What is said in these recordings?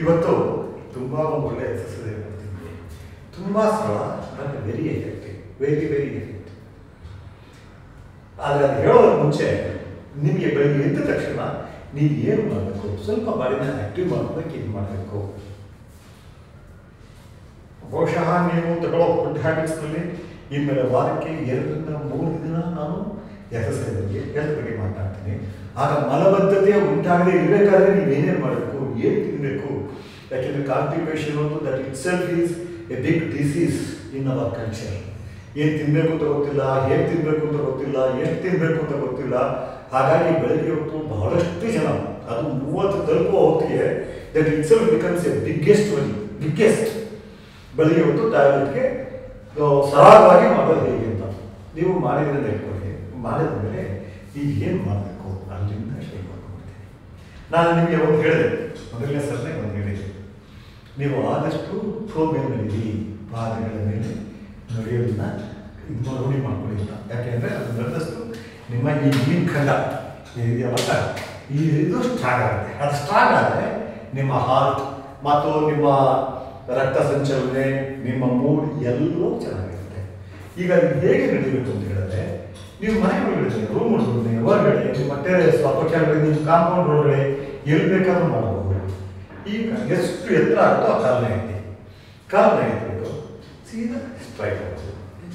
ಇವತ್ತು ತುಂಬ ಒಂದು ಒಳ್ಳೆ ಎಕ್ಸಸೈಸ್ ಮಾಡ್ತಿದ್ವಿ ತುಂಬ ಸರಳ but very effective very very effective ಆದರೆ ಅದು ಹೇಳೋದಕ್ಕೆ ಮುಂಚೆ ನಿಮಗೆ ಬೆಳಿಗ್ಗೆ ಎದ್ದ ತಕ್ಷಣ ನೀವು ಏನು ಮಾಡಬೇಕು ಸ್ವಲ್ಪ ಬಾಡಿನ ಆ್ಯಕ್ಟಿವ್ ಮಾಡೋದಕ್ಕೆ ಇದು ಮಾಡಬೇಕು ಬಹುಶಃ ನೀವು ತಗೊಳ್ಳೋ ಫುಡ್ ಹ್ಯಾಬಿಟ್ಸ್ನಲ್ಲಿ ಇನ್ಮೇಲೆ ವಾರಕ್ಕೆ ಎರಡರಿಂದ ಮೂರು ದಿನ ನಾನು ಎಕ್ಸಸೈಸ್ ಬಗ್ಗೆ ಹೆಲ್ತ್ ಬಗ್ಗೆ ಮಾತಾಡ್ತೀನಿ ಆಗ ಮಲಬದ್ಧತೆ ಉಂಟಾಗದೆ ಇರಬೇಕಾದ್ರೆ ನೀವು ಏನೇನು ಮಾಡಬೇಕು ಏನು ತಿನ್ನಬೇಕು ಯಾಕೆಂದರೆ ಕಾನ್ಸ್ಟಿಪೇಷನ್ ಒಂದು that itself is a big disease in our culture ಏನು ತಿನ್ನಬೇಕು ಅಂತ ಗೊತ್ತಿಲ್ಲ ಹೇಗೆ ತಿನ್ನಬೇಕು ಅಂತ ಗೊತ್ತಿಲ್ಲ ಎಷ್ಟು ತಿನ್ನಬೇಕು ಅಂತ ಗೊತ್ತಿಲ್ಲ ಹಾಗಾಗಿ ಬೆಳಗ್ಗೆ ಹೊತ್ತು ಬಹಳಷ್ಟು ಜನ ಅದು ಮೂವತ್ತು ತಲುಪುವ ಹೊತ್ತಿಗೆ that itself becomes a biggest one biggest ಬೆಳಿಗ್ಗೆ ಹೊತ್ತು ಟಾಯ್ಲೆಟ್ಗೆ ಸರಾಗವಾಗಿ ಮಾಡೋದು ಹೇಗೆ ಅಂತ ನೀವು ಮಾಡಿದ್ರೆ ಇಟ್ಕೊಳ್ಳಿ ಮಾಡಿದ ಮೇಲೆ ಈಗ ಏನು ಮಾಡಬೇಕು ಅಲ್ಲಿಂದ ಶುರು ಮಾಡ್ಕೊಳ್ತೀನಿ ನಾನು ನಿಮಗೆ ಒಂದು ಹೇಳಿದೆ ಮೊದಲನೇ ಸರ್ನೇ ಒಂದು ಹೇಳಿದೆ ನೀವು ಆದಷ್ಟು ಫ್ಲೋ ಮೇಲೆ ನಡೀರಿ ಪಾದಗಳ ಮೇಲೆ ನಡೆಯೋದನ್ನ ಇದು ರೂಢಿ ಮಾಡ್ಕೊಳ್ಳಿ ಅಂತ ಯಾಕೆಂದರೆ ಅದು ನಡೆದಷ್ಟು ನಿಮ್ಮ ಈ ಮೀನ್ ಖಂಡ ಇದೆಯಲ್ಲ ಈ ಇದು ಸ್ಟ್ರಾಂಗ್ ಆಗುತ್ತೆ ಅದು ಸ್ಟ್ರಾಂಗ್ ಆದರೆ ನಿಮ್ಮ ಹಾರ್ಟ್ ಮತ್ತು ನಿಮ್ಮ ರಕ್ತ ಸಂಚಲನೆ ನಿಮ್ಮ ಮೂಡ್ ಎಲ್ಲವೂ ಚೆನ್ನಾಗಿರುತ್ತೆ ಈಗ ಅದು ಹೇಗೆ ನಡೀಬೇಕು ಅಂತ ಹೇಳಿದ್ರೆ ನೀವು ಮನೆ ಒಳಗಡೆ ರೂಮ್ ಒಳಗಡೆ ಹೊರಗಡೆ ನಿಮ್ಮ ಟೆರೆಸ್ ಅಥವಾ ಕೆಳಗಡೆ ನಿಮ್ಮ ಕಾಂಪೌಂಡ್ ಒಳಗಡೆ ಎಲ್ಲಿ ಬೇಕಾದ್ರೂ ಮಾಡಬಹುದು ಈಗ ಎಷ್ಟು ಎತ್ತರ ಆಗುತ್ತೋ ಆ ಕಾಲನ್ನ ಐತಿ ಕಾಲನ್ನ ಎತ್ಬಿಟ್ಟು ಸೀದಾ ಸ್ಟ್ರೈಟ್ ಆಗೋದು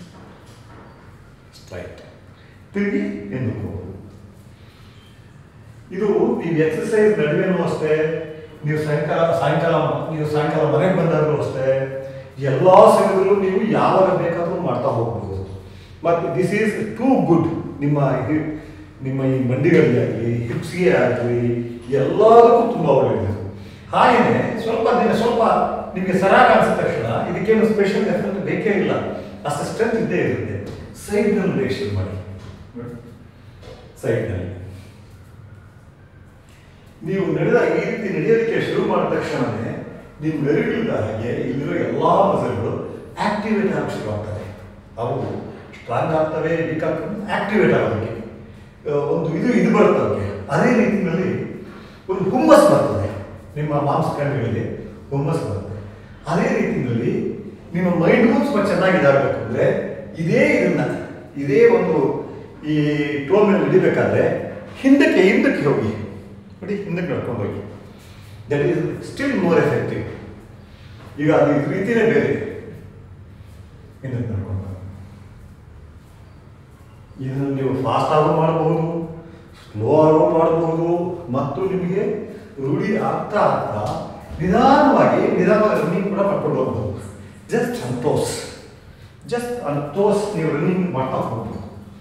ಸ್ಟ್ರೈಟ್ ತಿರುಗಿ ಎಂದುಕೋಬಹುದು ಇದು ನೀವು ಎಕ್ಸಸೈಸ್ ನಡುವೆನೂ ಅಷ್ಟೇ ನೀವು ಸಾಯಂಕಾಲ ಸಾಯಂಕಾಲ ನೀವು ಸಾಯಂಕಾಲ ಮನೆಗೆ ಬಂದಾಗಲೂ ಅಷ್ಟೇ ಎಲ್ಲ ಸಮಯದಲ್ಲೂ ನೀವು ಯಾವಾಗ ಬೇಕಾದರೂ ಮಾಡ್ತಾ ಹೋಗ್ಬೋದು ಮತ್ತು ದಿಸ್ ಈಸ್ ಟೂ ಗುಡ್ ನಿಮ್ಮ ಹಿ- ನಿಮ್ಮ ಈ ಮಂಡಿಗಳಿಗೆ ಆಗಲಿ ಹಿಪ್ಸ್ಗೆ ಆಗಲಿ ಎಲ್ಲದಕ್ಕೂ ತುಂಬ ಒಳ್ಳೆಯದು ಹಾಗೆಯೇ ಸ್ವಲ್ಪ ದಿನ ಸ್ವಲ್ಪ ನಿಮಗೆ ಸರಾಗ ಅನಿಸಿದ ತಕ್ಷಣ ಇದಕ್ಕೇನು ಸ್ಪೆಷಲ್ ಎಫೆಕ್ಟ್ ಬೇಕೇ ಇಲ್ಲ ಅಷ್ಟು ಸ್ಟ್ರೆಂತ್ ಇದ್ದೇ ಇರುತ್ತೆ ಸೈಡ್ನಲ್ಲಿ ರಿಯಾಕ್ಷನ್ ಮಾಡಿ ಸೈಡ್ನಲ್ಲಿ ನೀವು ನಡೆದ ಈ ರೀತಿ ನಡೆಯೋದಕ್ಕೆ ಶುರು ಮಾಡಿದ ತಕ್ಷಣವೇ ನಿಮ್ಮ ಮೆರುಳಿದ ಹಾಗೆ ಇಲ್ಲಿರೋ ಎಲ್ಲ ಮಸಲ್ಗಳು ಆಕ್ಟಿವೇಟ್ ಆಗಕ್ಕೆ ಶುರು ಆಗ್ತವೆ ಅವು ಸ್ಟ್ರಾಂಗ್ ಆಗ್ತವೆ ವೀಕ್ ಆಗ್ತವೆ ಆಕ್ಟಿವೇಟ್ ಆಗೋದಕ್ಕೆ ಆ, ಒಂದು ಇದು ಇದು ಬರುತ್ತೆ ಅವಕ್ಕೆ ಅದೇ ರೀತಿಯಲ್ಲಿ ಒಂದು ಹುಮ್ಮಸ್ ಬರ್ತದೆ ನಿಮ್ಮ ಮಾಂಸಖಂಡಗಳಿಗೆ ಹುಮ್ಮಸ್ ಬರುತ್ತೆ ಅದೇ ರೀತಿಯಲ್ಲಿ ನಿಮ್ಮ ಮೈಂಡು ಸ್ವಲ್ಪ ಚೆನ್ನಾಗಿದಾಗಬೇಕು ಅಂದರೆ ಇದೇ ಇದನ್ನ ಇದೇ ಒಂದು ಈ ಟೋ ಮೇಲೆ ನಡಿಬೇಕಾದ್ರೆ ಹಿಂದಕ್ಕೆ ಹಿಂದಕ್ಕೆ ಹೋಗಿ ನೋಡಿ ಹಿಂದಕ್ಕೆ ನಡ್ಕೊಂಡು ಹೋಗಿ that is still more effective ಈಗ ಅದು ಈ ರೀತಿನೇ ಬೇರೆ ಹಿಂದಕ್ಕೆ ನಡ್ಕೊಂಡು ಹೋಗಿ. ಇದನ್ನು ನೀವು ಫಾಸ್ಟ್ ಆಗೋ ಮಾಡಬಹುದು ಸ್ಲೋ ಆಗೋ ಮಾಡಬಹುದು ಮತ್ತು ನಿಮಗೆ ರೂಢಿ ಆಗ್ತಾ ಆಗ್ತಾ ನಿಧಾನವಾಗಿ ನಿಧಾನವಾಗಿ ರನ್ನಿಂಗ್ ಕೂಡ ಮಾಡ್ಕೊಂಡು ಹೋಗ್ಬೋದು ಜಸ್ಟ್ ಅಂತೋಸ್ ಜಸ್ಟ್ ಅಂತೋಸ್ ನೀವು ರನ್ನಿಂಗ್ ಮಾಡ್ತಾ ಹೋಗ್ಬೋದು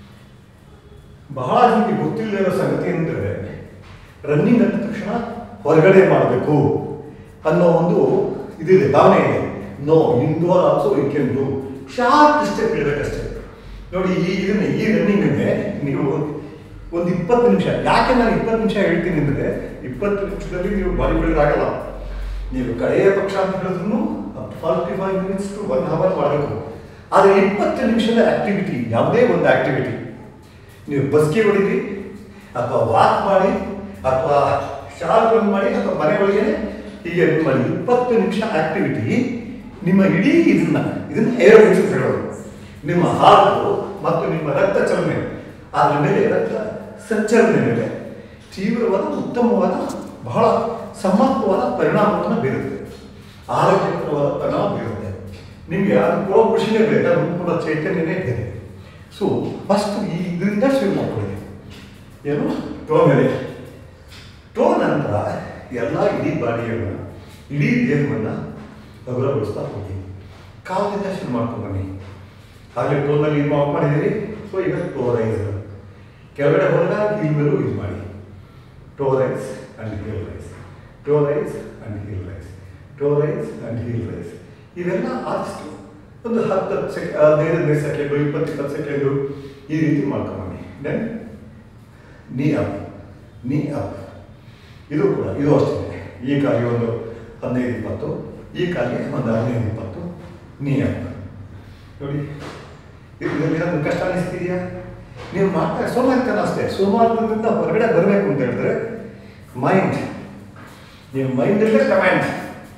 ಬಹಳ ಜನಕ್ಕೆ ಗೊತ್ತಿಲ್ಲದೆ ಇರೋ ಸಂಗತಿ ಅಂದರೆ ರನ್ನಿಂಗ್ ಅಂದ ತಕ್ಷಣ ಹೊರಗಡೆ ಮಾಡಬೇಕು ಅನ್ನೋ ಒಂದು ಇದಿದೆ ಭಾವನೆ ಇದೆ no indoor also you can do short step ಇಡಬೇಕಷ್ಟೇ ನೋಡಿ ಈ ಇದನ್ನ ಈ ರನ್ನಿಂಗನ್ನೇ ನೀವು ಒಂದು ಇಪ್ಪತ್ತು ನಿಮಿಷ ಯಾಕೆ ನಾನು ಇಪ್ಪತ್ತು ನಿಮಿಷ ಹೇಳ್ತೀನಿ ಅಂದರೆ ಇಪ್ಪತ್ತು ನಿಮಿಷದಲ್ಲಿ ನೀವು ಬಾಡಿ ಬಿಲ್ಡರ್ ಆಗಲ್ಲ ನೀವು ಕಡೆಯ ಪಕ್ಷ ಅಂತ ಹೇಳಿದ್ರು forty five minutes to one hour ಮಾಡಬೇಕು ಆದರೆ ಇಪ್ಪತ್ತು ನಿಮಿಷದ ಆಕ್ಟಿವಿಟಿ ಯಾವುದೇ ಒಂದು ಆಕ್ಟಿವಿಟಿ ನೀವು ಬಸ್ಗೆ ಹೊಡಿರಿ ಅಥವಾ ವಾಕ್ ಮಾಡಿ ಅಥವಾ ಶಾಲ್ ಬಂದ್ ಮಾಡಿ ಅಥವಾ ಮನೆ ಒಳಗೆ ಹೀಗೆ ಇದು ಮಾಡಿ ಇಪ್ಪತ್ತು ನಿಮಿಷ ಆಕ್ಟಿವಿಟಿ ನಿಮ್ಮ ಇಡೀ ಇದನ್ನ ಇದನ್ನ ಏರೋಬಿಕ್ಸ್ ಅಂತ ಹೇಳೋದು ನಿಮ್ಮ ಹಾರ್ಟು ಮತ್ತು ನಿಮ್ಮ ರಕ್ತ ಚಲನೆ ಅದ್ರ ಮೇಲೆ ರಕ್ತ ಸಂಚಲನೆ ಮೇಲೆ ತೀವ್ರವಾದ ಉತ್ತಮವಾದ ಬಹಳ ಸಮರ್ಥವಾದ ಪರಿಣಾಮವನ್ನು ಬೀರುತ್ತೆ ಆರೋಗ್ಯಕರವಾದ ಪರಿಣಾಮ ಬೀರುತ್ತೆ ನಿಮಗೆ ಅದು ಕೊಡೋ ಖುಷಿನೇ ಬೇರೆ ಅದು ಕೂಡ ಚೈತನ್ಯನೇ ಬೇರೆ ಸೊ ಫಸ್ಟ್ ಈ ಇದರಿಂದ ಶುರು ಮಾಡ್ಕೊಳ್ಳಿ ಏನು ಟೋ ಮೇಲೆ ಟೋ ನಂತರ ಎಲ್ಲ ಇಡೀ ಬಾಡಿಯನ್ನು ಇಡೀ ದೇಹವನ್ನು ಹಗುರಗೊಳಿಸ್ತಾ ಹೋಗಿ ಕಾಲದಿಂದ ಶುರು ಮಾಡ್ಕೊಂಡು ಬನ್ನಿ ಹಾಗೆ ಟೋನಲ್ಲಿ ಇದು ಆಫ್ ಮಾಡಿದ್ದೀರಿ ಸೊ ಈಗ ಟೋ ರೈಸ್ ಕೆಳಗಡೆ ಹೋದಾಗ ಈ ಮೇಲೂ ಇದು ಮಾಡಿ toe raise and heel raise toe raise and heel raise toe raise and heel raise ಇವೆಲ್ಲ ಆದಷ್ಟು ಒಂದು ಹತ್ತು ಹತ್ತು ಸೆಕೆ ಹದಿನೈದು ಹದಿನೈದು ಸೆಕೆಂಡು ಇಪ್ಪತ್ತು ಇಪ್ಪತ್ತು ಸೆಕೆಂಡು ಈ ರೀತಿ ಮಾಡ್ಕೊಂಬನ್ನಿ then knee up knee up ಇದು ಕೂಡ ಇದು ಅಷ್ಟೇ ಈ ಕಾಲಿಗೆ ಒಂದು ಹದಿನೈದು ಇಪ್ಪತ್ತು ಈ ಕಾಲಿಗೆ ಒಂದು ಹದಿನೈದು ಇಪ್ಪತ್ತು ನೀ ಅಪ್ ನೋಡಿ ಇದು ಇದರಲ್ಲಿ ಏನಾದ್ರು ಕಷ್ಟ ಅನಿಸ್ತಿದೆಯಾ ನೀವು ಮಾಡ್ತಾ ಸೋಮಾರಿತನ ಅಷ್ಟೇ ಸೋಮಾರಿತನದಿಂದ ಹೊರಗಡೆ ಬರಬೇಕು ಅಂತ ಹೇಳಿದ್ರೆ ಮೈಂಡ್ ನೀವು ಮೈಂಡಲ್ಲೇ ಕಮ್ಯಾಂಡ್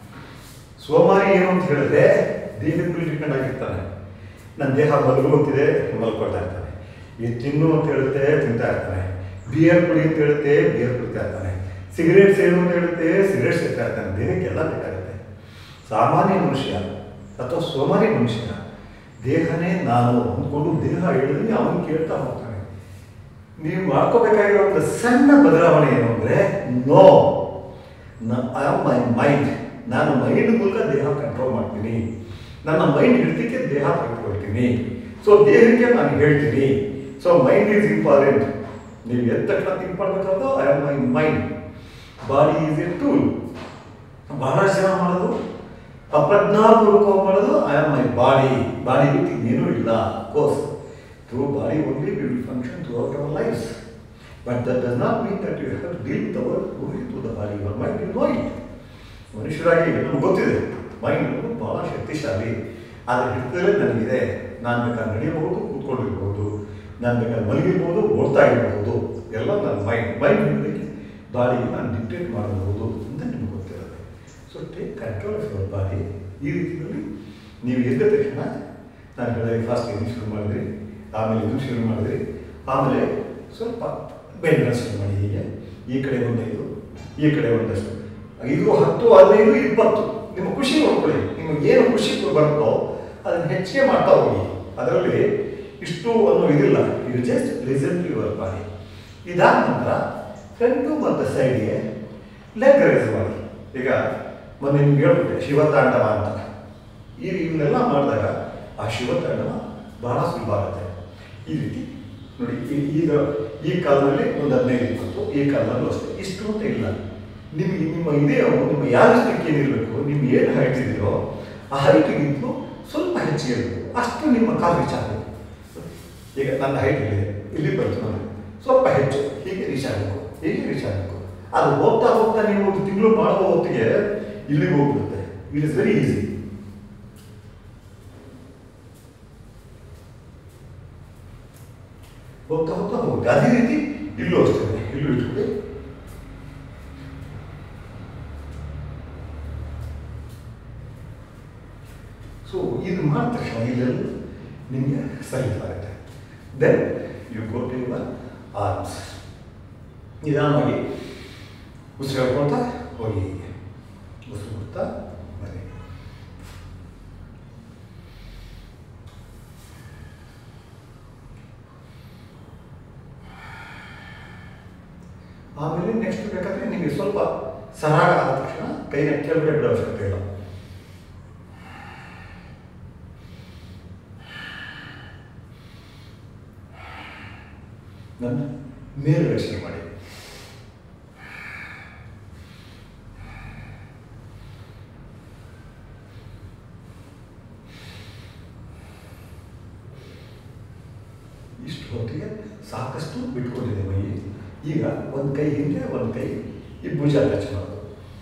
ಸೋಮಾರಿ ಏನು ಅಂತ ಹೇಳಿದ್ರೆ ದೇಹದ ಮೇಲೆ ಡಿಪೆಂಡ್ ಆಗಿರ್ತಾನೆ ನನ್ನ ದೇಹ ಮಲಗು ಅಂತಿದೆ ಮಲ್ಕೊಳ್ತಾ ಇರ್ತಾನೆ ಇದು ತಿನ್ನು ಅಂತ ಹೇಳುತ್ತೆ ತಿಂತಾ ಇರ್ತಾನೆ ಬಿಯರ್ ಕುಡಿ ಅಂತ ಹೇಳುತ್ತೆ ಬಿಯರ್ ಕುಡಿತಾ ಇರ್ತಾನೆ ಸಿಗರೇಟ್ ಸೇರು ಅಂತ ಹೇಳುತ್ತೆ ಸಿಗರೇಟ್ ಸೇರ್ತಾ ಇರ್ತಾನೆ ದೇಹಕ್ಕೆಲ್ಲ ಬೇಕಾಗುತ್ತೆ ಸಾಮಾನ್ಯ ಮನುಷ್ಯ ಅಥವಾ ಸೋಮಾರಿ ಮನುಷ್ಯ ದೇಹನೇ ನಾನು ಅಂದ್ಕೊಂಡು ದೇಹ ಹೇಳಿದ್ರೆ ಅವನು ಕೇಳ್ತಾ ಹೋಗ್ತಾನೆ ನೀವು ಮಾಡ್ಕೋಬೇಕಾಗಿರೋ ಒಂದು ಸಣ್ಣ ಬದಲಾವಣೆ ಏನು ಅಂದರೆ no I am my mind ನಾನು ಮೈಂಡ್ ಮೂಲಕ ದೇಹ ಕಂಟ್ರೋಲ್ ಮಾಡ್ತೀನಿ ನನ್ನ ಮೈಂಡ್ ಹಿಡಿದಕ್ಕೆ ದೇಹ ತೆಗೆದುಕೊಳ್ತೀನಿ ಸೊ ದೇಹಕ್ಕೆ ನಾನು ಹೇಳ್ತೀನಿ ಸೊ ಮೈಂಡ್ ಈಸ್ ಇಂಪಾರ್ಟೆಂಟ್ ನೀವು ಎದ್ದ ತಕ್ಷಣ ಥಿಂಕ್ ಮಾಡಬೇಕಾದ್ರು I am my mind body is a tool ಬಹಳಷ್ಟು ಜನ ಮಾಡೋದು ಅಪ್ರಜ್ಞಾಪೂರ್ವಕವಾಗಿ ಮಾಡೋದು I am my body body ಬಿಟ್ಟು ಇನ್ನೇನೂ ಇಲ್ಲ course through body only will function throughout our life but that does not mean that you have deal with our only through the body your mind will know it ಮನುಷ್ಯರಾಗಿ ನಮ್ಗೆ ಗೊತ್ತಿದೆ mind ಬಹಳ ಶಕ್ತಿಶಾಲಿ ಆದರೆ ಹಿಡಿತದಲ್ಲೇ ನನಗಿದೆ ನಾನು ಬೇಕಾದ್ರೆ ನಡೆಯಬಹುದು ಕೂತ್ಕೊಂಡಿರ್ಬೋದು ನಾನು ಬೇಕಾದ್ರೆ ಮಲಗಿರ್ಬೋದು ಓಡ್ತಾ ಇರಬಹುದು ಎಲ್ಲ ನನ್ನ ಮೈಂಡ್ ಮೈಂಡ್ ಹಿಡಿದಕ್ಕೆ ಬಾಡಿಗೆ ನಾನು ಡಿಕ್ಟೇಟ್ ಮಾಡಬಹುದು ಅಂತ ನಿಮ್ಗೆ ಗೊತ್ತಿರುತ್ತೆ so take control of your body ಈ ರೀತಿಯಲ್ಲಿ ನೀವು ಎದ್ದ ತಕ್ಷಣ ನಾನು ಹೇಳಿದಾಗ ಫಾಸ್ಟ್ ಇದನ್ನು ಶುರು ಮಾಡಿದ್ರಿ ಆಮೇಲೆ ಇದನ್ನು ಶುರು ಮಾಡಿದ್ರಿ ಆಮೇಲೆ ಸ್ವಲ್ಪ ಬೆಂಡನ್ನು ಶುರು ಮಾಡಿ ಹೀಗೆ ಈ ಕಡೆ ಒಂದೈದು ಈ ಕಡೆ ಒಂದಷ್ಟು ಐದು ಹತ್ತು ಹದಿನೈದು ಇಪ್ಪತ್ತು ನಿಮ್ಮ ಖುಷಿ ನೋಡ್ಕೊಳ್ಳಿ ನಿಮಗೆ ಏನು ಖುಷಿ ಬರುತ್ತೋ ಅದನ್ನು ಹೆಚ್ಚಿಗೆ ಮಾಡ್ತಾ ಹೋಗಿ ಅದರಲ್ಲಿ ಇಷ್ಟು ಅನ್ನೋ ಇದಿಲ್ಲ you just listen to your body ಇದಾದ ನಂತರ ಫ್ರಂಟು ಮತ್ತು ಸೈಡ್ಗೆ ಲೆಗ್ ರೈಸ್ ಮಾಡಿ ಈಗ ಮೊನ್ನೆ ನಿಮ್ಗೆ ಹೇಳ್ಬಿಟ್ಟೆ ಶಿವತಾಂಡವ ಅಂತ ಈ ಇವನ್ನೆಲ್ಲ ಮಾಡಿದಾಗ ಆ ಶಿವತಾಂಡವ ಬಹಳ ಸುಲಭ ಆಗುತ್ತೆ ಈ ರೀತಿ ನೋಡಿ ಈ- ಈಗ ಈ ಕಾಲದಲ್ಲಿ ಒಂದು ಹದಿನೈದು ಇಪ್ಪತ್ತು ಈ ಕಾಲದಲ್ಲೂ ಅಷ್ಟೇ ಇಷ್ಟು ಅಂತ ಇಲ್ಲ ನಿಮಗೆ ನಿಮ್ಮ ಇದೆಯೋ ನಿಮ್ಮ ಯಾದೃಷ್ಟಕ್ಕೆ ಏನಿರಬೇಕು ನೀವು ಏನು ಹೈಟ್ ಇದೆಯೋ ಆ ಹೈಟಿಗಿಂತಲೂ ಸ್ವಲ್ಪ ಹೆಚ್ಚಿಗೆ ಇರಬೇಕು ಅಷ್ಟು ನಿಮ್ಮ ಕಾಲು ರೀಚ್ ಆಗಬೇಕು ಈಗ ನನ್ನ ಹೈಟ್ ಇಲ್ಲಿದೆ ಇಲ್ಲಿ ಬಂತು ನಾನು ಸ್ವಲ್ಪ ಹೆಚ್ಚು ಹೀಗೆ ರೀಚ್ ಆಗಬೇಕು ಹೀಗೆ ರೀಚ್ ಆಗಬೇಕು ಅದು ಹೋಗ್ತಾ ಹೋಗ್ತಾ ನೀವು ಒಂದು ತಿಂಗಳು ಮಾಡುವ ಹೊತ್ತಿಗೆ ಇಲ್ಲಿಗೆ ಹೋಗ್ಬಿಡುತ್ತೆ ಇಟ್ ಇಸ್ ವೆರಿ ಈಸಿ ಹೋಗ್ತಾ ಹೋಗ್ತಾ ಹೋಗುತ್ತೆ ಅದೇ ರೀತಿ ಇಲ್ಲೂ ಅಷ್ಟೇ ಇಲ್ಲೂ ಇಟ್ಕೊಳ್ಳಿ ಸೊ ಇದು ಮಾಡಿದ ತಕ್ಷಣ ಇಲ್ಲೆಲ್ಲ ನಿಮಗೆ ಸೈಲೆಂಟ್ ಆಗುತ್ತೆ then you go to your arms ನಿಧಾನವಾಗಿ ಉಸಿರು ಹೇಳ್ಕೊಳ್ತಾ ಹೋಗಿ ಉಸಿರು ಬಿಡ್ತಾ ಬನ್ನಿ ಆಮೇಲೆ ನೆಕ್ಸ್ಟ್ ಬೇಕಾದ್ರೆ ನಿಮಗೆ ಸ್ವಲ್ಪ ಸರಾಗ ಆದ ತಕ್ಷಣ ಕೈನ ಕೆಳಗಡೆ ಬಿಡೋ ಅವಶ್ಯಕತೆ ಇಲ್ಲ ನನ್ನ ಮೇಲೆ ರಕ್ಷಣೆ ಮಾಡಿ ಇಷ್ಟು ಹೊತ್ತಿಗೆ ಸಾಕಷ್ಟು ಬಿಟ್ಕೊಂಡಿದೆ ಮೈ ಈಗ ಒಂದು ಕೈ ಹಿಂದೆ ಒಂದು ಕೈ ಈ ಭುಜ ಟಚ್ ಮಾಡೋದು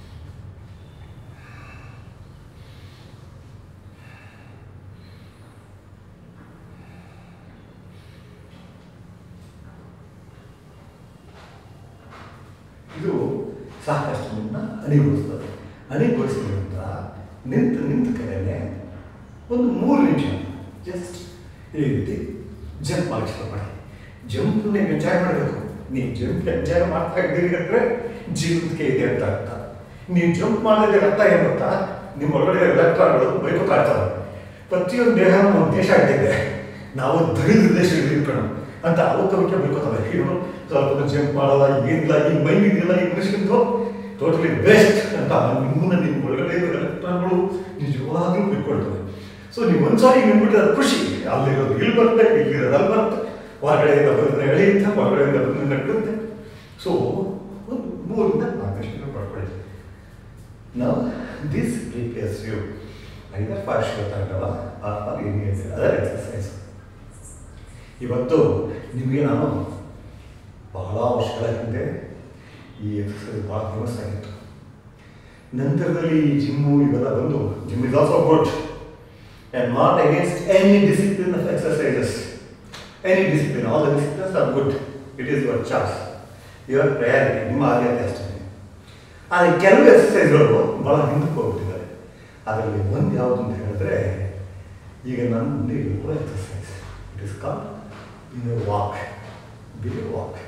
ಇದು ಸಾಕಷ್ಟು ನಿಮ್ಮನ್ನ ಅಣಿಗೊಳಿಸ್ತದೆ ಅಣಿಗೊಳಿಸಿದ ನಂತರ ನಿಂತ ನಿಂತ ಕಡೆಯಲ್ಲೇ ಒಂದು ಮೂರು ನಿಮಿಷ ಜಸ್ಟ್ ಈ ರೀತಿ ಜಂಪ್ ಮಾಡಕ್ಕೆ ಶುರು ಮಾಡಿ ಜಂಪ್ ನೀವು ಎಂಜಾಯ್ ಮಾಡಬೇಕು ನೀವು ಜಂಪ್ ಎಂಜಾಯ್ ಮಾಡ್ತಾ ಇದ್ದೀರಿ ಅಂದರೆ ಜೀವನಕ್ಕೆ ಇದೆ ಅಂತ ಅರ್ಥ ನೀವು ಜಂಪ್ ಮಾಡಿದ್ರೆ ಅರ್ಥ ಏನು ಗೊತ್ತಾ ನಿಮ್ಮ ಒಳಗಡೆ ಎಲೆಕ್ಟ್ರಾನ್ಗಳು ಬೈಕೋತಾ ಇರ್ತವೆ ಪ್ರತಿಯೊಂದು ದೇಹ ನಮ್ಮ ದೇಶ ಇಟ್ಟಿದೆ ನಾವು ದರಿದ್ರ ದೇಶ ಇರ್ಬೇಕು ಅಂತ ಅವತ್ತವಕ್ಕೆ ಬೈಕೋತವೆ ಇವರು ಸ್ವಲ್ಪ ಜಂಪ್ ಮಾಡೋಲ್ಲ ಏನಿಲ್ಲ ಈ ಮೈಂಡ್ ಇದೆಯಲ್ಲ ಈ ಮನುಷ್ಯನಿಂದು ಟೋಟಲಿ ಬೆಸ್ಟ್ ಅಂತ ನಿಮ್ಮನ್ನ ನಿಮ್ಮ ಒಳಗಡೆ ಇರೋ ಎಲೆಕ್ಟ್ರಾನ್ಗಳು ನಿಜವಾಗ್ಲೂ ಬಿಟ್ಕೊಳ್ತವೆ ಸೊ ನೀವು ಒಂದ್ಸಾರಿ ನಿಂತ್ಬಿಟ್ರೆ ಅದು ಖುಷಿ ಅಲ್ಲಿರೋದು ಇಲ್ಲಿ ಬರುತ್ತೆ ಇಲ್ಲಿರೋದು ಅಲ್ಲಿ ಬರುತ್ತೆ ಹೊರಗಡೆಯಿಂದ ಬಂದ್ರೆ ಎಳೆಯುತ್ತೆ ಹೊರಗಡೆಯಿಂದ ಬಂದ್ರೆ ನಡುತ್ತೆ ಸೊ ಒಂದು ಮೂರಿಂದ ನಾಲ್ಕಷ್ಟು ದಿನ ಪಡ್ಕೊಳ್ಳಿ ನಾವು ದಿಸ್ ಪ್ರಿಪೇರ್ಸ್ ಯು ಐದರ್ ಪಾರ್ಶ್ವತಾಂಡವ ಆರ್ ಎನಿ ಅದರ್ ಎಕ್ಸಸೈಸ್ ಇವತ್ತು ನಿಮಗೆ ನಾನು ಬಹಳ ವರ್ಷಗಳ ಹಿಂದೆ ಈ ಎಕ್ಸಸೈಸ್ ಭಾಳ ಫೇಮಸ್ ಆಗಿತ್ತು ನಂತರದಲ್ಲಿ ಈ ಜಿಮ್ಮು ಇವೆಲ್ಲ ಬಂದು gym is also good and not against any discipline of exercises any discipline all the disciplines are good it is your charge your priority ನಿಮ್ಮ ಆದ್ಯತೆ ಅಷ್ಟೇ ಆದರೆ ಕೆಲವು ಎಕ್ಸಸೈಸ್ಗಳು ಭಾಳ ಹಿಂದಕ್ಕೆ ಹೋಗ್ಬಿಟ್ಟಿದ್ದಾರೆ ಅದರಲ್ಲಿ ಒಂದು ಯಾವುದು ಅಂತ ಹೇಳಿದ್ರೆ ಈಗ ನನ್ನ ಮುಂದೆ ಇರುವ exercise it is call walk B walk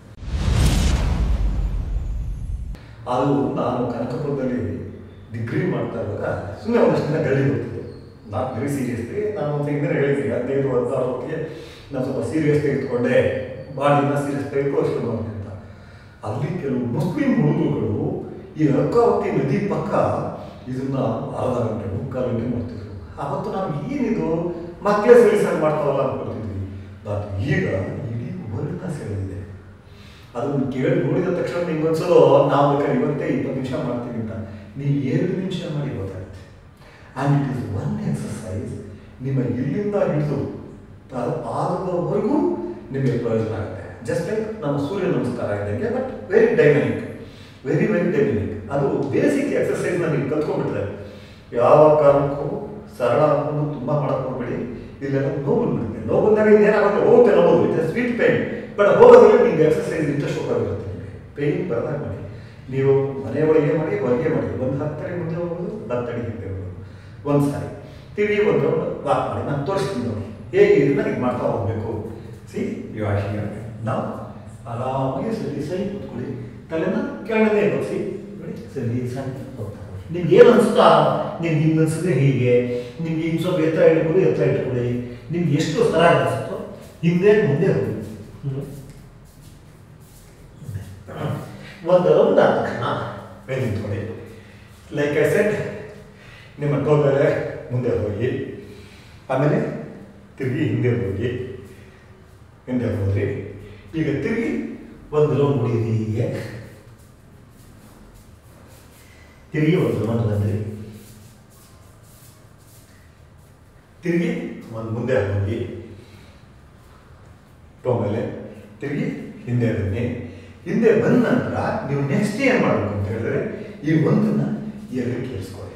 ಅದು ನಾನು ಕನಕಪುರದಲ್ಲಿ ಡಿಗ್ರಿ ಮಾಡ್ತಾ ಇರುವಾಗ ಸುಮ್ಮನೆ ಒಂದಷ್ಟು ದಿನ ಗಡಿ ಹೋಗ್ತಿದ್ದೆ ನಾಟ್ ವೆರಿ ಸೀರಿಯಸ್ಲಿ ನಾನು ಒಂದು ಹಿಂದೆ ಹೇಳಿದ್ದೀನಿ ಹದಿನೈದು ಹದಿನಾರು ಹೊತ್ತಿಗೆ ನಾನು ಸ್ವಲ್ಪ ಸೀರಿಯಸ್ ತೆಗೆದುಕೊಂಡೆ ಬಾಡಿನ ಸೀರಿಯಸ್ ತೆಗೆದುಕೋ ಶುರು ಮಾಡಿದೆ ಅಂತ ಅಲ್ಲಿ ಕೆಲವು ಮುಸ್ಲಿಂ ಹುಡುಗರುಗಳು ಈ ಅರ್ಕಾವತಿ ನದಿ ಪಕ್ಕ ಇದನ್ನ ಅರ್ಧ ಗಂಟೆ ಮುಕ್ಕಾಲು ಗಂಟೆ ಮಾಡ್ತಿದ್ರು ಅವತ್ತು ನಾವು ಏನಿದು ಮಕ್ಕಳೇ ಸೆಳಿಸಂಗ್ ಮಾಡ್ತಾವಲ್ಲ ಅನ್ಕೊಳ್ತಿದ್ವಿ ಬಟ್ ಈಗ ಇಡೀ ವರ್ಣ ಸೆಳೆದಿದೆ ಅದನ್ನು ಕೇಳಿ ನೋಡಿದ ತಕ್ಷಣ ನಿಮ್ಗೆ ಅನ್ಸೋದು ನಾವು ಬೇಕಾದ್ರೆ ಇವತ್ತೇ ಇಪ್ಪತ್ತು ನಿಮಿಷ ಮಾಡ್ತೀವಿ ಅಂತ ನೀವು ಎರಡು ನಿಮಿಷ ಮಾಡಿ ಗೊತ್ತಾಗುತ್ತೆ and it is one exercise ನಿಮ್ಮ ಇಲ್ಲಿಂದ ಹಿಡಿದು ಅದು ಪಾದದವರೆಗೂ ನಿಮಗೆ ಪ್ರಯೋಜನ ಆಗುತ್ತೆ ಜಸ್ಟ್ ಲೈಕ್ ನಮ್ಮ ಸೂರ್ಯ ನಮಸ್ಕಾರ ಇದ್ದಂಗೆ but very dynamic very very dynamic ಅದು ಬೇಸಿಕ್ ಎಕ್ಸಸೈಸ್ನ ನೀವು ಕಲ್ತ್ಕೊಂಡ್ಬಿಟ್ರೆ ಯಾವ ಕಾರಣಕ್ಕೂ ಸರಳ ಅನ್ನೋದು ತುಂಬ ಮಾಡಕ್ಕೆ ಹೋಗ್ಬೇಡಿ ಇಲ್ಲೆಲ್ಲ ನೋವು ಬಂದ್ಬಿಡುತ್ತೆ ನೋವು ಬಂದಾಗ ಇನ್ನೇನಾಗುತ್ತೆ ಹೋಗುತ್ತೆ ನೋವು ಇಟ್ ಸ್ವೀಟ್ ಪೇನ್ ಬಟ್ ಹೋಗೋದ್ರಲ್ಲಿ ನಿಮ್ಗೆ ಎಕ್ಸಸೈಸ್ ಇಂಟ್ರೆಸ್ಟ್ ಹೋಗೋದಿರುತ್ತೆ ನಿಮಗೆ ಪೇಯ್ನ್ ಬರದಾಗ ಮಾಡಿ ನೀವು ಮನೆ ಒಳಗೆ ಮಾಡಿ ಹೊರಗೆ ಮಾಡಿ ಒಂದು ಹತ್ತಡಿ ಮುಂದೆ ಹೋಗೋದು ಹತ್ತಡಿ ಹಿಂದೆ ಹೋಗೋದು ಒಂದು ಸಾರಿ ತಿರುಗಿ ಒಂದು ರೌಂಡ್ ವಾಕ್ ಮಾಡಿ ನಾನು ತೋರಿಸ್ತೀನಿ ನೋಡಿ ಹೇಗೆ ಇದನ್ನ ಇದು ಮಾಡ್ತಾ ಹೋಗಬೇಕು ಸಿ ಯು ಆರ್ ಹಿಯರ್ ನಾವು ಆರಾಮಾಗಿ ಸರಿ ಸರಿ ಕೂತ್ಕೊಳ್ಳಿ ತಲೆನ ಕೆಳಗಡೆ ಬಗ್ಸಿ ನೋಡಿ ಸರಿ ಸಣ್ಣ ಹೋಗ್ತಾ ಹೋಗಿ. ನಿಮ್ಗೆ ಏನು ಅನಿಸುತ್ತಾ ನಿಮ್ಗೆ ಹಿಂಗೆ ಅನ್ಸಿದ್ರೆ ಹೀಗೆ ನಿಮ್ಗೆ ಹಿಂಗೆ ಸ್ವಲ್ಪ ಎತ್ತರ ಇಟ್ಕೊಳ್ಳಿ ಎತ್ತರ ಇಟ್ಕೊಳ್ಳಿ ನಿಮ್ಗೆ ಎಷ್ಟು ಸರಾಗ ಅನಿಸುತ್ತೋ ಹಿಂದೆ ಮುಂದೆ ಹೋಗಿ ಹ್ಮ್. ಒಂದು ರೌಂಡ್ ಆದ ತಕ್ಷಣ ಮೇಲೆ ನಿಂತ್ಕೊಳ್ಳಿ ಲೈಕ್ ಐ ಸೆಟ್ ನಿಮ್ಮ ಟೋ ಮೇಲೆ ಮುಂದೆ ಹೋಗಿ ಆಮೇಲೆ ತಿರುಗಿ ಹಿಂದೆ ಹೋಗಿ ಹಿಂದೆ ಹೋದ್ರಿ ಈಗ ತಿರುಗಿ ಒಂದು ರೌಂಡ್ ಹೊಡೀರಿ ಹೀಗೆ ತಿರುಗಿ ಒಂದು ರೌಂಡ್ ಬಂದ್ರಿ ತಿರುಗಿ ಒಂದು ಮುಂದೆ ಹೋಗಿ ಟೋ ಮೇಲೆ ತಿರುಗಿ ಹಿಂದೆ ಬನ್ನಿ ಹಿಂದೆ ಬಂದ ನಂತರ ನೀವು ನೆಕ್ಸ್ಟ್ ಏನು ಮಾಡಬೇಕು ಅಂತ ಹೇಳಿದ್ರೆ ಈ ಒಂದನ್ನ ಎರಡು ಕೇಳಿಸ್ಕೊಳ್ಳಿ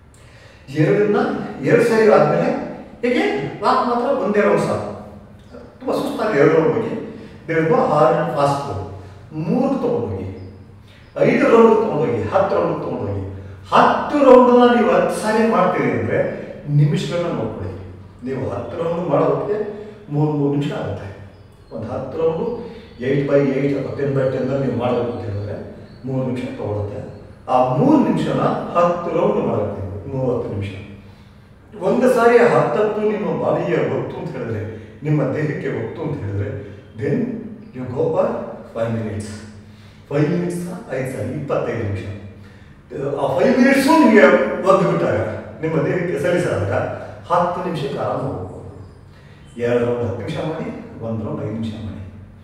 ಎರಡನ್ನ ಎರಡು ಸಾರಿ ಆದಮೇಲೆ ಹೇಗೆ ವಾಕ್ ಮಾತ್ರ ಒಂದೇ ರೌಂಡ್ ಸಾಕು ತುಂಬ ಸುಸ್ತಾಗಿ ಎರಡು ರೌಂಡ್ ಹೋಗಿ ದೇವ್ ಹಾರ್ಡ್ ಆ್ಯಂಡ್ ಫಾಸ್ಟ್ ಮೂರು ತೊಗೊಂಡೋಗಿ ಐದು ರೌಂಡ್ ತೊಗೊಂಡೋಗಿ ಹತ್ತು ರೌಂಡ್ ತೊಗೊಂಡೋಗಿ ಹತ್ತು ರೌಂಡನ್ನ ನೀವು ಹತ್ತು ಸಾರಿ ಮಾಡ್ತೀರಿ ಅಂದರೆ ನಿಮಿಷಗಳನ್ನ ನೋಡ್ಕೊಳ್ಳಿ ನೀವು ಹತ್ತು ರೌಂಡ್ ಮಾಡೋದಕ್ಕೆ ಮೂರು ಮೂರು ನಿಮಿಷ ಆಗುತ್ತೆ ಒಂದು ಹತ್ತು ರೌಂಡು ಏಯ್ಟ್ ಬೈ ಏಯ್ಟ್ ಅಥವಾ ಟೆನ್ ಬೈ ಟೆನ್ನಲ್ಲಿ ನೀವು ಮಾಡಬೇಕು ಅಂತ ಹೇಳಿದ್ರೆ ಮೂರು ನಿಮಿಷ ತೊಗೊಳುತ್ತೆ ಆ ಮೂರು ನಿಮಿಷನ ಹತ್ತು ರೌಂಡ್ ಮಾಡಬೇಕು ನೀವು ಮೂವತ್ತು ನಿಮಿಷ ಒಂದು ಸಾರಿ ಹತ್ತತ್ತು ನಿಮ್ಮ ಬಾಡಿಯ ಗೊತ್ತು ಅಂತ ಹೇಳಿದ್ರೆ ನಿಮ್ಮ ದೇಹಕ್ಕೆ ಗೊತ್ತು ಅಂತ ಹೇಳಿದ್ರೆ then you go for five minutes five minutes ಐದು ಸಾರಿ ಇಪ್ಪತ್ತೈದು ನಿಮಿಷ ಆ ಫೈವ್ ಮಿನಿಟ್ಸು ನಿಮಗೆ ಒದ್ದು ಬಿಟ್ಟಾಗ ನಿಮ್ಮ ದೇಹಕ್ಕೆ ಸಲ್ಲಿಸಿದಾಗ ಹತ್ತು ನಿಮಿಷಕ್ಕೆ ಆರಾಮ ಹೋಗ್ಬೋದು ಎರಡು ರೌಂಡ್ ಹತ್ತು ನಿಮಿಷ ಮಾಡಿ ಒಂದು ರೌಂಡ್ ಐದು ನಿಮಿಷ ಮಾಡಿ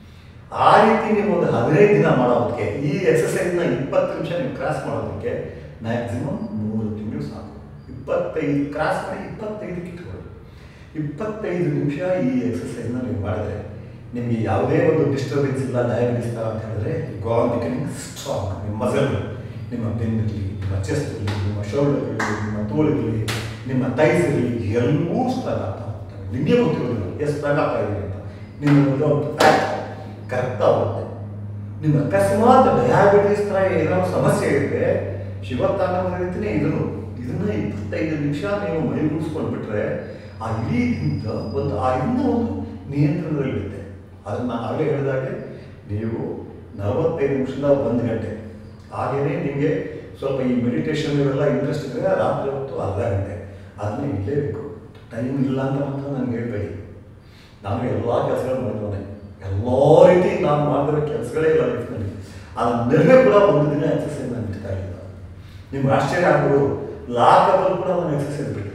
ಆ ರೀತಿ ನೀವು ಒಂದು ಹದಿನೈದು ದಿನ ಮಾಡೋದಕ್ಕೆ ಈ ಎಕ್ಸಸೈಸ್ನ ಇಪ್ಪತ್ತು ನಿಮಿಷ ನೀವು ಕ್ರಾಸ್ ಮಾಡೋದಕ್ಕೆ ಮ್ಯಾಕ್ಸಿಮಮ್ ಮೂರು ತಿಂಗಳು ಸಾಕು ಇಪ್ಪತ್ತೈದು ಕ್ರಾಸ್ ಮಾಡಿ ಇಪ್ಪತ್ತೈದಕ್ಕೆ ಇಟ್ಕೊಳ್ಳಿ ಇಪ್ಪತ್ತೈದು ನಿಮಿಷ ಈ ಎಕ್ಸಸೈಸ್ನ ನೀವು ಮಾಡಿದ್ರೆ ನಿಮಗೆ ಯಾವುದೇ ಒಂದು ಡಿಸ್ಟರ್ಬೆನ್ಸ್ ಇಲ್ಲ ಡಯಾಬಿಟಿಸ್ ಅಂತ ಹೇಳಿದ್ರೆ ಗೋ ಆನ್ ಬಿಕಮಿಂಗ್ ಸ್ಟ್ರಾಂಗ್ ನಿಮ್ಮ ಮಸಲ್ ನಿಮ್ಮ ಬೆನ್ನಿರಲಿ ನಿಮ್ಮ ಚೆಸ್ಟ್ ಇರಲಿ ನಿಮ್ಮ ಶೋಲ್ಡರ್ ಇರಲಿ ನಿಮ್ಮ ತೋಳಿರಲಿ ನಿಮ್ಮ ತೈಸ್ ಇರಲಿ ಎಲ್ಲವೂ ಸ್ಟ್ರಾಂಗ್ ಆಗ್ತಾ ಹೋಗ್ತವೆ ನಿಮಗೆ ಗೊತ್ತಿರೋದಿಲ್ಲ ಎಷ್ಟು ಸ್ಟ್ರಾಂಗ್ ಆಗ್ತಾ ಇದೆ ಅಂತ ನಿಮ್ಮ ಫ್ಯಾಟ್ ಕರೆಕ್ಟ್ ಆಗುತ್ತೆ ನಿಮ್ಮ ಅಕಸ್ಮಾತ್ ಡಯಾಬಿಟಿಸ್ ಥರ ಏನೋ ಸಮಸ್ಯೆ ಇರುತ್ತೆ ಶಿವತಾನ ರೀತಿನೇ ಇದನ್ನು ಇದನ್ನ ಇಪ್ಪತ್ತೈದು ನಿಮಿಷ ನೀವು ಮೈಗೂಡಿಸ್ಕೊಂಡ್ಬಿಟ್ರೆ ಆ ಇಡೀ ದಿನದ ಒಂದು ಆ ಇನ್ನೂ ಒಂದು ನಿಯಂತ್ರಣದಲ್ಲಿರುತ್ತೆ ಅದನ್ನು ನಾನು ಆಗಲೇ ಹೇಳಿದಾಗೆ ನೀವು ನಲವತ್ತೈದು ನಿಮಿಷದ ಒಂದು ಗಂಟೆ ಹಾಗೆಯೇ ನಿಮಗೆ ಸ್ವಲ್ಪ ಈ ಮೆಡಿಟೇಷನ್ ಇವೆಲ್ಲ ಇಂಟ್ರೆಸ್ಟ್ ಇದ್ದರೆ ರಾತ್ರಿ ಹೊತ್ತು ಅರ್ಧ ಗಂಟೆ ಅದನ್ನ ಇಡಲೇಬೇಕು ಟೈಮ್ ಇಲ್ಲ ಅಂತ ಮಾತ್ರ ನನಗೆ ಹೇಳಬೇಡಿ ನಾನು ಎಲ್ಲ ಕೆಲಸಗಳು ಮಾಡಿದ್ದೇನೆ ಎಲ್ಲ ರೀತಿ ನಾನು ಮಾಡಿರೋ ಕೆಲಸಗಳೇ ಇಲ್ಲ ಲೈಫ್ನಲ್ಲಿ ಅದರ ನಡುವೆ ಕೂಡ ಒಂದು ದಿನ ಎಕ್ಸಸೈಸ್ ನಾನು ಬಿಡ್ತಾ ಇಲ್ಲ ನಿಮ್ಗೆ ಆಶ್ಚರ್ಯ ಆಗ್ಬೋದು ಲಾಕಪ್ಪಲ್ಲಿ ಕೂಡ ನಾನು ಎಕ್ಸಸೈಸ್ ಬಿಟ್ಟಿಲ್ಲ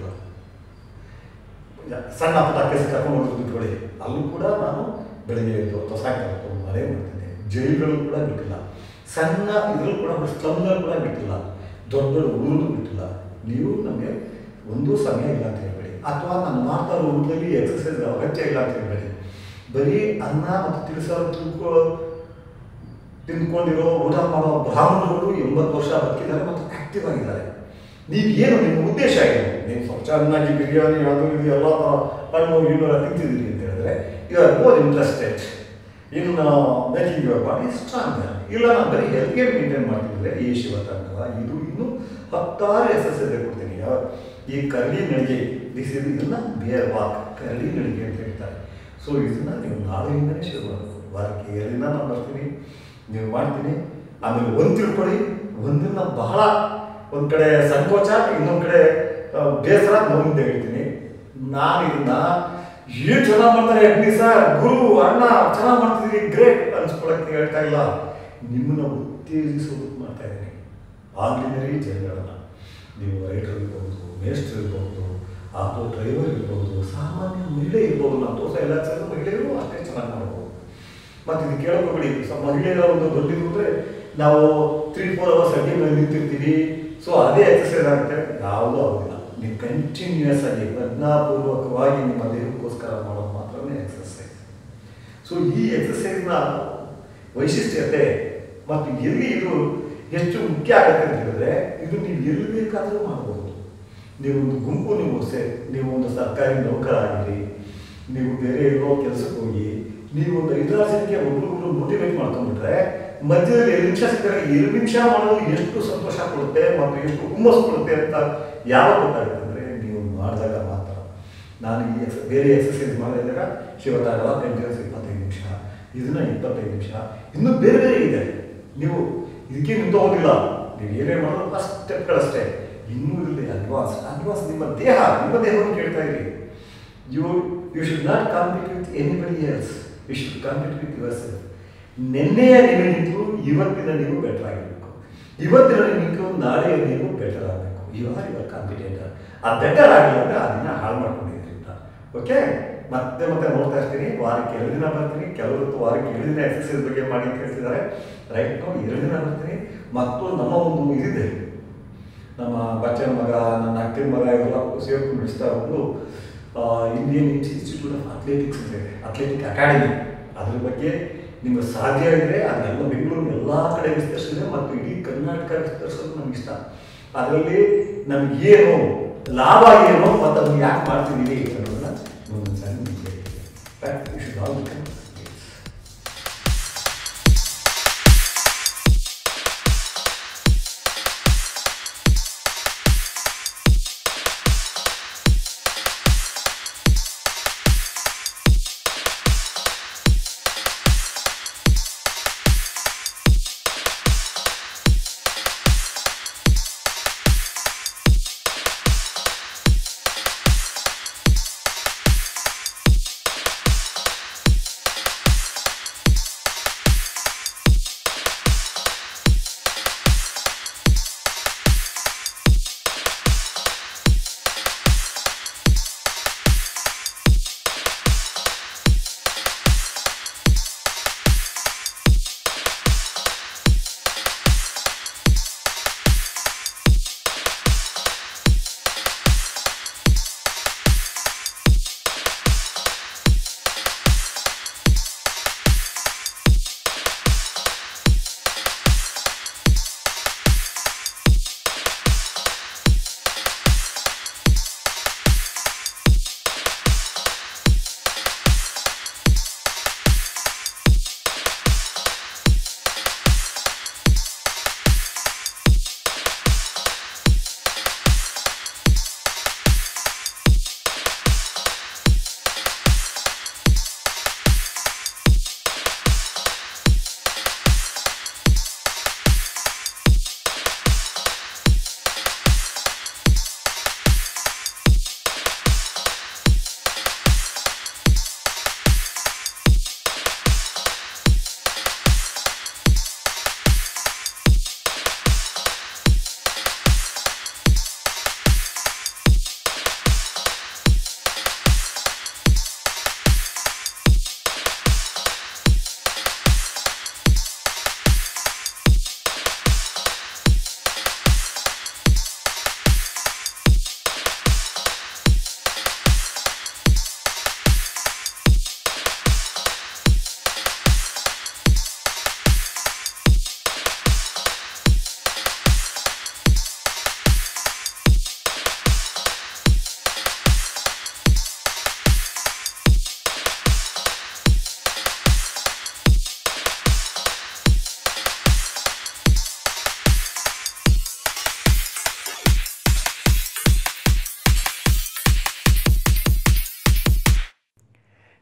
ಸಣ್ಣ ಪುಟ್ಟ ಕೆಲಸ ಕರ್ಕೊಂಡು ಹೋಗಿ ಬಿಟ್ಕೊಳ್ಳಿ ಅಲ್ಲೂ ಕೂಡ ನಾನು ಬೆಳಗ್ಗೆ ಎದ್ದು ಅಥವಾ ಸಾಯಂಕಾಲ ಹೊತ್ತು ಮನೆ ಮಾಡ್ತಿದ್ದೆ ಜೈಲುಗಳು ಕೂಡ ಬಿಟ್ಟಿಲ್ಲ ಸಣ್ಣ ಇದ್ರಲ್ಲಿ ಕೂಡ ಸ್ಲಮ್ಗಳು ಕೂಡ ಬಿಟ್ಟಿಲ್ಲ ದೊಡ್ಡ ದೊಡ್ಡ ಊರು ಬಿಟ್ಟಿಲ್ಲ ನೀವು ನಮಗೆ ಒಂದೂ ಸಮಯ ಇಲ್ಲ ಅಂತ ಹೇಳ್ಬೇಡಿ ಅಥವಾ ನಾನು ಮಾಡ್ತಾ ಇರೋ ಊಟದಲ್ಲಿ ಎಕ್ಸಸೈಸ್ ಅಗತ್ಯ ಇಲ್ಲ ಅಂತ ಹೇಳ್ಬೇಡಿ ಬರೀ ಅನ್ನ ಮತ್ತು ತಿಳಿಸಾರು ತಿಳ್ಕೊ ತಿಂದ್ಕೊಂಡಿರೋ ಊಟ ಮಾಡೋ ಬ್ರಾಹ್ಮಣರು ಎಂಬತ್ತು ವರ್ಷ ಬದುಕಿದ್ದಾರೆ ಮತ್ತು ಆಕ್ಟಿವ್ ಆಗಿದ್ದಾರೆ ನೀವು ಏನು ನಿಮ್ಮ ಉದ್ದೇಶ ಏನು ನೀವು ಸ್ವಲ್ಪ ಚೆನ್ನಾಗಿ ಬಿರಿಯಾನಿ ಅದು ಇದು ಎಲ್ಲ ಥರ ಹಣ್ಣು ಗಿಣ್ಣು ಎಲ್ಲ ತಿಂತಿದ್ದೀರಿ ಅಂತ ಹೇಳಿದ್ರೆ you are more interested in making your body strong ಇಲ್ಲ ನಾನು ಬರೀ ಹೆಲ್ತ್ ಕೇರ್ ಮೇಂಟೈನ್ ಮಾಡ್ತಿದ್ರೆ ಈ ಶಿವತಾಂಡವ ಇದು ಇನ್ನು ಹತ್ತಾರು ಎಕ್ಸಸೈಸ್ ಕೊಡ್ತೀನಿ ಯಾವ ಈ ಕರಡಿ ನಡಿಗೆ ದಿಸ್ ಇದು ಇದನ್ನ ಬೇರ್ ವಾಕ್ ಕರಡಿ ನಡಿಗೆ ಅಂತ ಹೇಳ್ತಾರೆ ಸೊ ಇದನ್ನ ನೀವು ನಾಳೆಯಿಂದನೇ ಶುರು ಮಾಡಬೇಕು ವಾರಕ್ಕೆ ಎರಡು ದಿನ ನಾನು ಬರ್ತೀನಿ ನೀವು ಮಾಡ್ತೀನಿ ಆಮೇಲೆ ಒಂದು ತಿಳ್ಕೊಳ್ಳಿ ಒಂದನ್ನ ಬಹಳ ಒಂದು ಕಡೆ ಸಂಕೋಚ ಇನ್ನೊಂದು ಕಡೆ ಆ, ಬೇಸರ ಮುಂದೆ ಹೇಳ್ತೀನಿ ನಾನು ಇದನ್ನ ಏನು ಚೆನ್ನಾಗಿ ಮಾಡ್ತಾರೆ ಅಗ್ನಿ ಸರ್ ಗುರು ಅಣ್ಣ ಚೆನ್ನಾಗಿ ಮಾಡ್ತಿದ್ದೀರಿ ಗ್ರೇಟ್ ಅನ್ಸ್ಕೊಳಕ್ಕೆ ಹೇಳ್ತಾ ಇಲ್ಲ ನಿಮ್ಮನ್ನ ಉತ್ತೇಜಿಸೋದಕ್ಕೆ ಮಾಡ್ತಾ ಇದ್ದೀನಿ ಆರ್ಡಿನರಿ ಜನಗಳನ್ನ ನೀವು ರೈಟರ್ ಇರ್ಬೋದು ಮೇಸ್ಟರ್ ಇರ್ಬೋದು ಆಟೋ ಡ್ರೈವರ್ ಇರ್ಬೋದು ಸಾಮಾನ್ಯ ಮಹಿಳೆ ಇರ್ಬೋದು ನಾವು ತೋರಿಸ ಎಲ್ಲ ಸಲ ಮಹಿಳೆಯರು ಅಷ್ಟೇ ಚೆನ್ನಾಗಿ ಮಾಡ್ಬೋದು ಮತ್ತು ಇದು ಕೇಳೋಕೋಬೇಡಿ ಸ ಮಹಿಳೆಯರ ಒಂದು ದೊಡ್ಡದು ಅಂದರೆ ನಾವು ತ್ರೀ ಫೋರ್ ಅವರ್ಸ್ ಅಡ್ಡಿ ಮೇಲೆ ನಿಂತಿರ್ತೀವಿ ಸೊ ಅದೇ ಎಕ್ಸಸೈಸ್ ಆಗುತ್ತೆ ಯಾವುದೂ ಆಗೋದಿಲ್ಲ ನೀವು ಕಂಟಿನ್ಯೂಯಸ್ ಆಗಿ ಪ್ರಜ್ಞಾಪೂರ್ವಕವಾಗಿ ನಿಮ್ಮ ದೇಹಕ್ಕೋಸ್ಕರ ಮಾಡೋದು ಮಾತ್ರನೇ ಎಕ್ಸಸೈಸ್ ಸೊ ಈ ಎಕ್ಸಸೈಸ್ನ ವೈಶಿಷ್ಟ್ಯತೆ ಮತ್ತು ಎಲ್ಲಿ ಇದು ಎಷ್ಟು ಮುಖ್ಯ ಆಗುತ್ತೆ ಅಂತ ಹೇಳಿದ್ರೆ ಇದು ನೀವು ಎಲ್ಲಿ ಬೇಕಾದರೂ ಮಾಡಬಹುದು ನೀವು ಒಂದು ಗುಂಪು ನೀವು ಸೇ ನೀವು ಒಂದು ಸರ್ಕಾರಿ ನೌಕರಾಗಿರಿ ನೀವು ಬೇರೆ ಇರೋ ಕೆಲಸಕ್ಕೆ ಹೋಗಿ ನೀವು ಒಂದು ಐದಾರು ಜನಕ್ಕೆ ಒಬ್ರಿಗೊಬ್ರು ಮೋಟಿವೇಟ್ ಮಾಡ್ಕೊಂಡ್ಬಿಟ್ರೆ ಮಧ್ಯದಲ್ಲಿ ಎರಡು ನಿಮಿಷ ಸಿಕ್ಕರೆ ಎರಡು ನಿಮಿಷ ಮಾಡೋದು ಎಷ್ಟು ಸಂತೋಷ ಕೊಡುತ್ತೆ ಮತ್ತು ಎಷ್ಟು ಹುಮ್ಮಸ್ ಕೊಡುತ್ತೆ ಅಂತ ಯಾವಾಗ ಗೊತ್ತಾಗುತ್ತೆ ಅಂದರೆ ನೀವು ಮಾಡಿದಾಗ ಮಾತ್ರ ನಾನು ಈ ಎಕ್ಸ ಬೇರೆ ಎಕ್ಸಸೈಸ್ ಮಾಡಿದಾಗ ಶಿವತಾಂಡವ ಕಂಟಿನ್ಯೂಸ್ ಇಪ್ಪತ್ತೈದು ನಿಮಿಷ ಇದನ್ನ ಇಪ್ಪತ್ತೈದು ನಿಮಿಷ ಇನ್ನೂ ಬೇರೆ ಬೇರೆ ಇದೆ ನೀವು ಇದಕ್ಕೆ ನಿಂತು ಹೋಗಿಲ್ಲ ನೀವು ಏನೇ ಮಾಡೋದು ಫಸ್ಟ್ ಸ್ಟೆಪ್ಗಳಷ್ಟೇ ಇನ್ನೂ ಇಲ್ಲಿ ಅಡ್ವಾನ್ಸ್ ಅಡ್ವಾನ್ಸ್ ನಿಮ್ಮ ದೇಹ ನಿಮ್ಮ ದೇಹವನ್ನು ಕೇಳ್ತಾ ಇರಿ you you should not compete with anybody else you should compete with yourself ನಿನ್ನೆಯ ನಿಮಗಿಂತಲೂ ಇವತ್ತಿನ ನೀವು ಬೆಟರ್ ಆಗಿರಬೇಕು ಇವತ್ತಿನ ನಿಮಗೂ ನಾಳೆಯ ನೀವು ಬೆಟರ್ ಆಗಬೇಕು ಯು ಆರ್ ಯುವರ್ ಕಾಂಪಿಟೇಟರ್ ಆ ಬೆಟರ್ ಆಗಿಲ್ಲ ಅಂದರೆ ಅದನ್ನ ಹಾಳು ಮಾಡ್ಕೊಂಡಿದ್ದೀರಿ ಅಂತ ಓಕೆ ಮತ್ತೆ ಮತ್ತೆ ನೋಡ್ತಾ ಇರ್ತೀನಿ ವಾರಕ್ಕೆ ಎರಡು ದಿನ ಬರ್ತೀನಿ ಕೆಲವರು ವಾರಕ್ಕೆ ಎರಡು ದಿನ ಎಕ್ಸಸೈಸ್ ಬಗ್ಗೆ ಮಾಡಿ ಅಂತ ಹೇಳ್ತಿದ್ದಾರೆ ರೈಟ್ ನಾವು ಎರಡು ದಿನ ಬರ್ತೀನಿ ಮತ್ತು ನಮ್ಮ ಒಂದು ಇದಿದೆ ನಮ್ಮ ಬಚ್ಚನ ಮಗ ನನ್ನ ಅಕ್ಕನ ಮಗ ಇವರೆಲ್ಲ ಸೇರ್ಕೊಂಡು ನಡೆಸ್ತಾ ಒಂದು ಇಂಡಿಯನ್ ಇನ್ಸ್ಟಿಟ್ಯೂಟ್ ಆಫ್ ಅಥ್ಲೆಟಿಕ್ಸ್ ಇದೆ ಅಥ್ಲೆಟಿಕ್ ಅಕಾಡೆಮಿ ಅದ್ರ ಬಗ್ಗೆ ನಿಮಗೆ ಸಾಧ್ಯ ಇದ್ದರೆ ಅದನ್ನೆಲ್ಲ ಬೆಂಗಳೂರು ಎಲ್ಲ ಕಡೆ ವಿಸ್ತರಿಸಿದೆ ಮತ್ತು ಇಡೀ ಕರ್ನಾಟಕ ವಿಸ್ತರಿಸೋದು ನಮ್ಗೆ ಇಷ್ಟ ಅದರಲ್ಲಿ ನಮಗೇನು ಲಾಭ ಏನು ಮತ್ತು ಅದನ್ನು ಯಾಕೆ ಮಾಡ್ತಿದ್ದೀವಿ ಅನ್ನೋದನ್ನ ಒಂದು ಸಣ್ಣ ಯು ಶುಡ್ ಆಲ್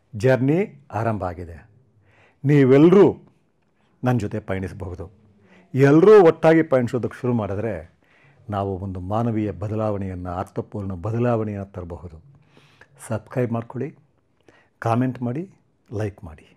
ಜರ್ನಿ ಆರಂಭ ಆಗಿದೆ ನೀವೆಲ್ಲರೂ ನನ್ನ ಜೊತೆ ಪಯಣಿಸಬಹುದು ಎಲ್ಲರೂ ಒಟ್ಟಾಗಿ ಪಯಣಿಸೋದಕ್ಕೆ ಶುರು ಮಾಡಿದ್ರೆ ನಾವು ಒಂದು ಮಾನವೀಯ ಬದಲಾವಣೆಯನ್ನು ಅರ್ಥಪೂರ್ಣ ಬದಲಾವಣೆಯನ್ನು ತರಬಹುದು ಸಬ್ಸ್ಕ್ರೈಬ್ ಮಾಡ್ಕೊಳ್ಳಿ ಕಾಮೆಂಟ್ ಮಾಡಿ ಲೈಕ್ ಮಾಡಿ